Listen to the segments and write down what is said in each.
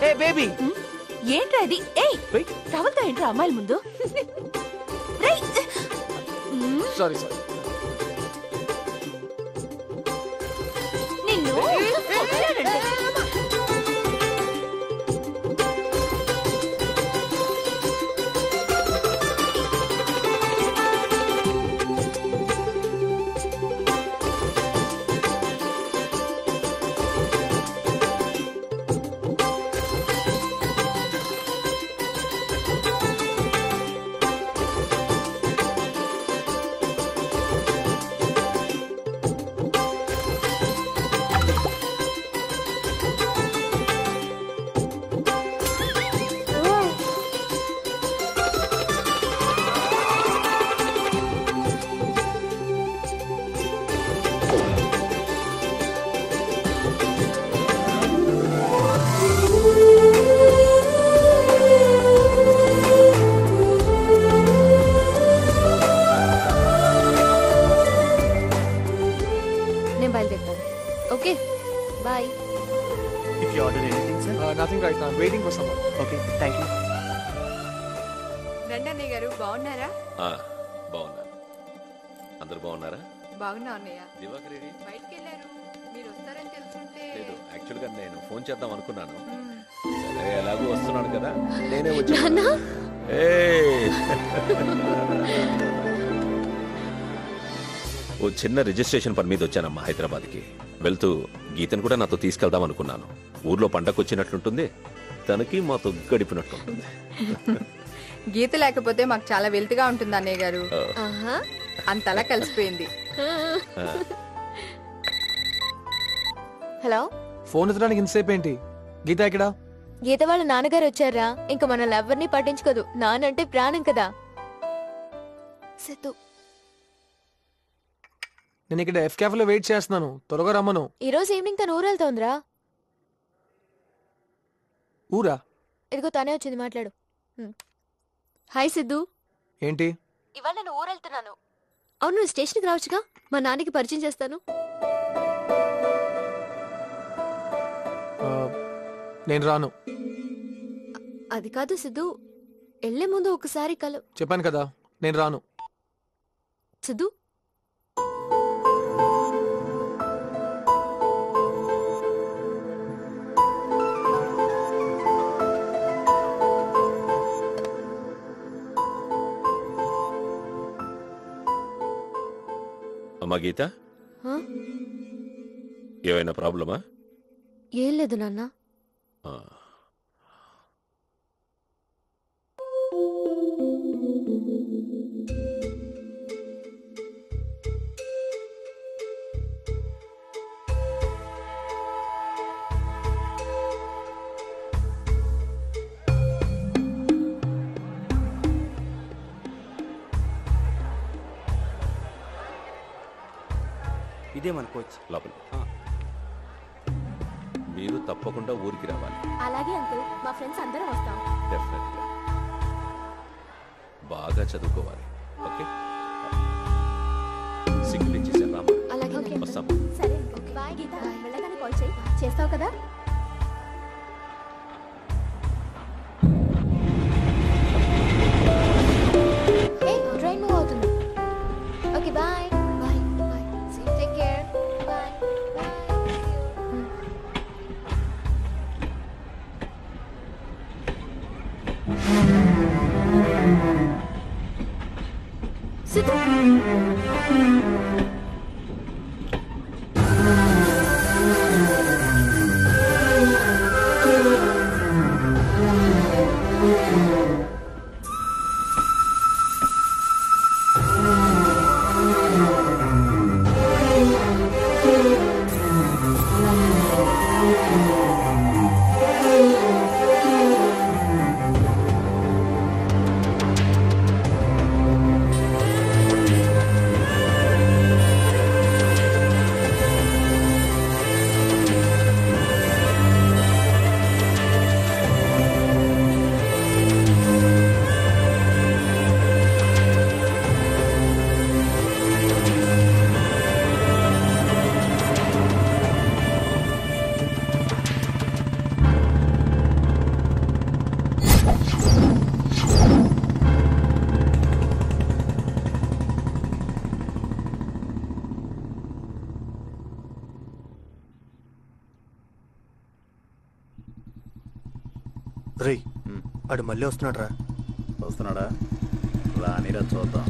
ఏ baby ఏంట్రా ఇది ఏయ్ Wait. టవల్తో ఏంట్రా అమ్మాయిల ముందు రేయ్. మ్మ్, సారీ సారీ నిన్ను కొట్టాడంటే. నేను బయలుదేరుతాను okay bye if you order anything sir nothing right నా waiting for summer okay thank you రండి అన్నయ్య గారు బాగున్నారా ఆ, బాగున్నాను అందరు బాగున్నారా బాగున్నా అన్నయ్య దివాకర్ రెడీ బయటికి వెళ్ళారు మీరు వస్తారని తెలుసుంటే లేదు యాక్చువల్ గా నేను ఫోన్ చేద్దాం అనుకున్నాను మ్మ్. సరే ఎలాగో వస్తున్నాను కదా నేనే వచ్చి నాన్న ఓ చిన్న రిజిస్ట్రేషన్ పని మీద వచ్చానమ్మా హైదరాబాద్కి వెళ్తూ గీతను కూడా నాతో తీసుకెళ్దాం అనుకున్నాను ఊర్లో పండగ వచ్చినట్లుంటుంది తనకి మాతో గడిపినట్లుంటుంది గీత లేకపోతే మాకు చాలా వెల్తిగా ఉంటుంది అన్నయ్య గారు ఆహా అంతలా కలిసిపోయింది హలో ఫోన్ ఎత్తడానికి ఇంతసేపు ఏంటి గీత ఎక్కడా గీత వాళ్ళ నాన్నగారు వచ్చారా ఇంకా మనల్ని ఎవరిని పట్టించుకోదు నానంటే ప్రాణం కదా సిద్ధు నేను ఇక్కడ ఎఫ్ క్యాఫ్ లో వెయిట్ చేస్తున్నాను త్వరగా రమ్మను ఈ రోజు ఈవినింగ్ తను ఊరెళ్తోందిరా ఊరా ఇదిగో తనే వచ్చింది మాట్లాడు హ్మ్. హాయ్ సిద్ధు ఏంటి ఇవాళ నేను ఊరెళ్తున్నాను అవును నువ్వు స్టేషన్కి రావచ్చుగా మా నాన్నకి పరిచయం చేస్తాను ఆ, నేను రాను అది కాదు సిద్ధు వెళ్లే ముందు ఒకసారి కలు చెప్పాను కదా నేను రాను సిద్ధు అమ్మా గీత హా? ఏమైనా ప్రాబ్లమా ఏం లేదు నాన్న ఆ. ఇదే మన కోచ్ లోపల ఆ. మీరు తప్పకుండా ఊరికి రావాలి అలాగే అంకుల్ మా ఫ్రెండ్స్ అందరం వస్తాం డెఫినెట్గా బాగా చదువుకోవాలి ఓకే సిగ్గులు ఇచ్చేసాను రామా అలాగే వస్తాం సరే బాయ్ గీత వెళ్ళగానే కాల్ చేయి చేస్తావు కదా ట్రైన్ మూవ్ అవుతుంది okay bye bye bye take care bye bye Siddhu రేయ్ ఆడు మళ్ళీ వస్తున్నాడు రా వస్తున్నాడా రానిరా చూద్దాం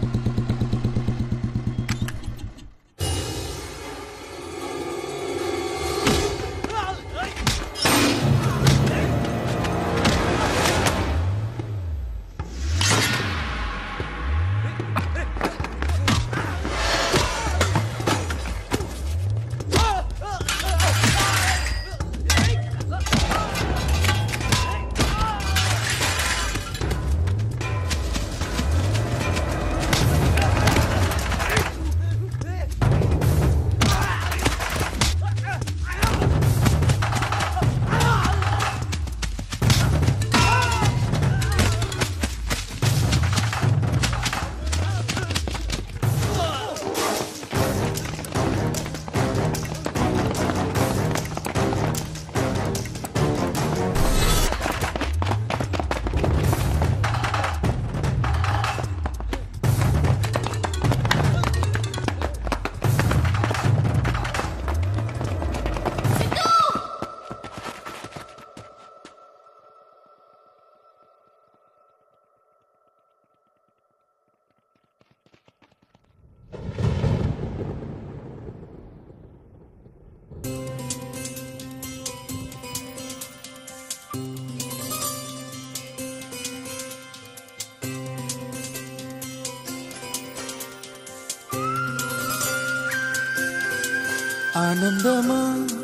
ఆనందమా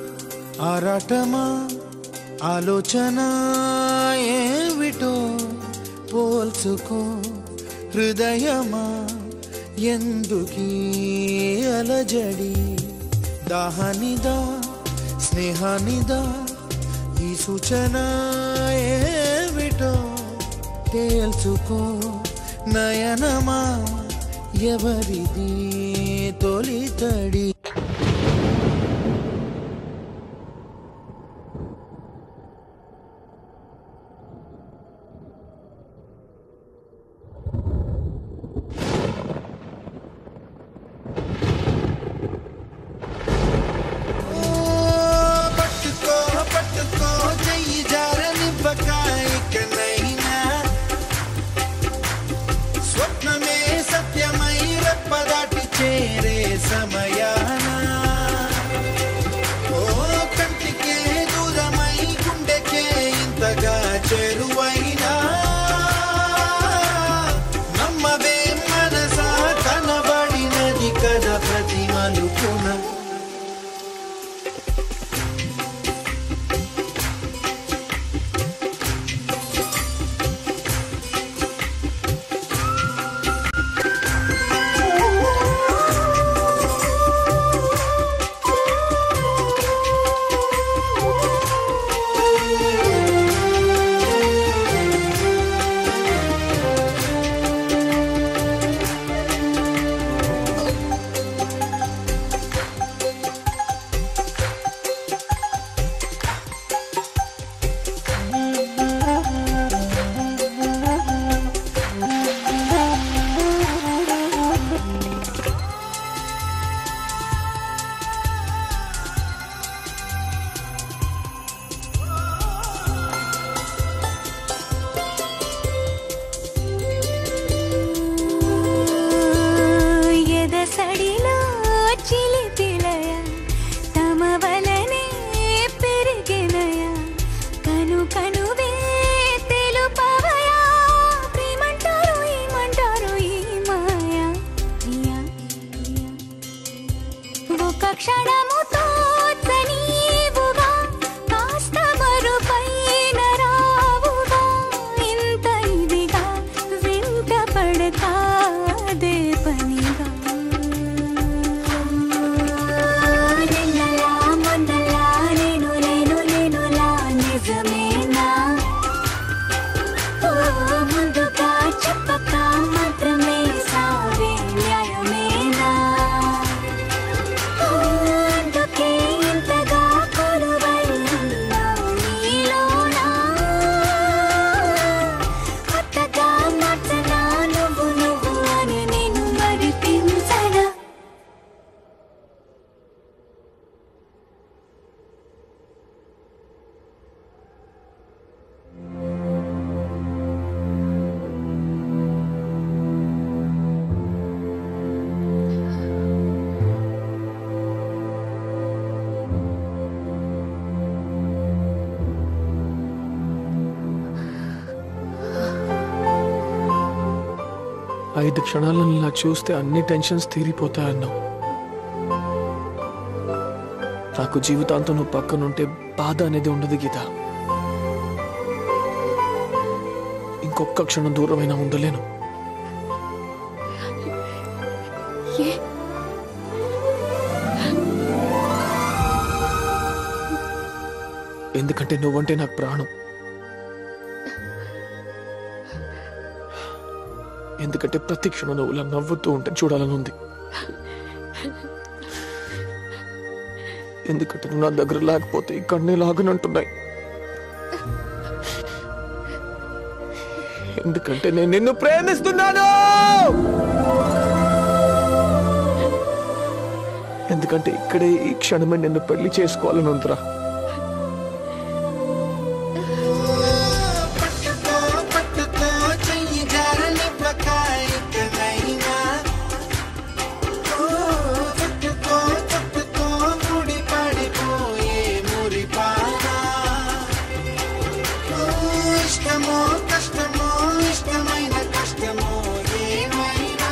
ఆరాటమా ఆలోచన ఏమిటో పోల్చుకో హృదయమా ఎందుకీ అలజడి దాహానిదా స్నేహానిదా ఈ సూచన ఏమిటో తేల్చుకో నయనమా ఎవరిది తొలితడి పట్టుకో పట్టుకో చెయ్యి జారనివ్వక ఇకనైనా స్వప్నమే సత్యమై రెప్పదాటి చేరే సమయాన ఓ కంటికే దూరమై గుండెకే ఇంతగా చేరువైనా నమ్మవే మనసా కనబడినది కదా ప్రతి మలుపున ఎదసడిలో చిలిపిలయ తమ వలనే పెరిగినయ కను కనువే తెలుపవయా ప్రేమంటారు ఏమంటారు ఈ మాయా ప్రియా, ప్రియా. ఒక క్షణము తోచనీవుగా కాస్త మరుపైన రావుగా ఇంత ఇదిగా వెంట పడతాదే పనిగా నిన్నలా మొన్నలా నేను లేను లేనులా నిజమేనా ఓ ముందుగా చెప్పక మాత్రమే సావే న్యాయమేనా అందుకే ఇంతగా కొలువై ఉన్నావు నీలోనా కొత్తగా మార్చనా నువ్వు నువ్వు అని నేను మరిపించనా ఐదు క్షణాలను ఇలా చూస్తే అన్ని టెన్షన్స్ తీరిపోతాయన్నావు నాకు జీవితాంతం నువ్వు పక్కనుంటే బాధ అనేది ఉండదు గీత ఇంకొక్క క్షణం దూరమైనా ఉండలేను ఏ ఎందుకంటే నువ్వంటే నాకు ప్రాణం ఎందుకంటే ప్రతి క్షణం నువ్వు ఇలా నవ్వుతూ ఉంటే చూడాలని ఉంది ఎందుకంటే నువ్వు నా దగ్గర లేకపోతే ఈ కన్నే లాగనంటున్నాయి ఎందుకంటే నేను నిన్ను ప్రేమిస్తున్నాను ఎందుకంటే ఇక్కడే ఈ క్షణమే నిన్ను పెళ్లి చేసుకోవాలని ఉందిరా పట్టుకో పట్టుకో చెయ్యి జారనివ్వకాయకనైనా ఓ చుట్టుకో చుట్టుకో ముడి పడిపోయే మురిపానా ఓ ఇష్టమో కష్టమో ఇష్టమైన కష్టమో ఏమైనా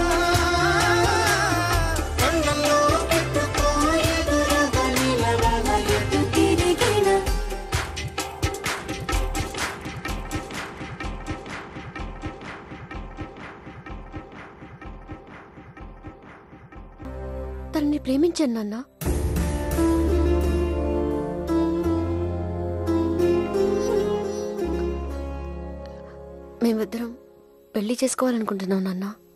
కళ్ళల్లో పెట్టుకో ఎదురుగా నిలవన ఎదు తిరిగిన తనని ప్రేమించాను నాన్న మేమిద్దరం పెళ్లి చేసుకోవాలనుకుంటున్నాం నాన్న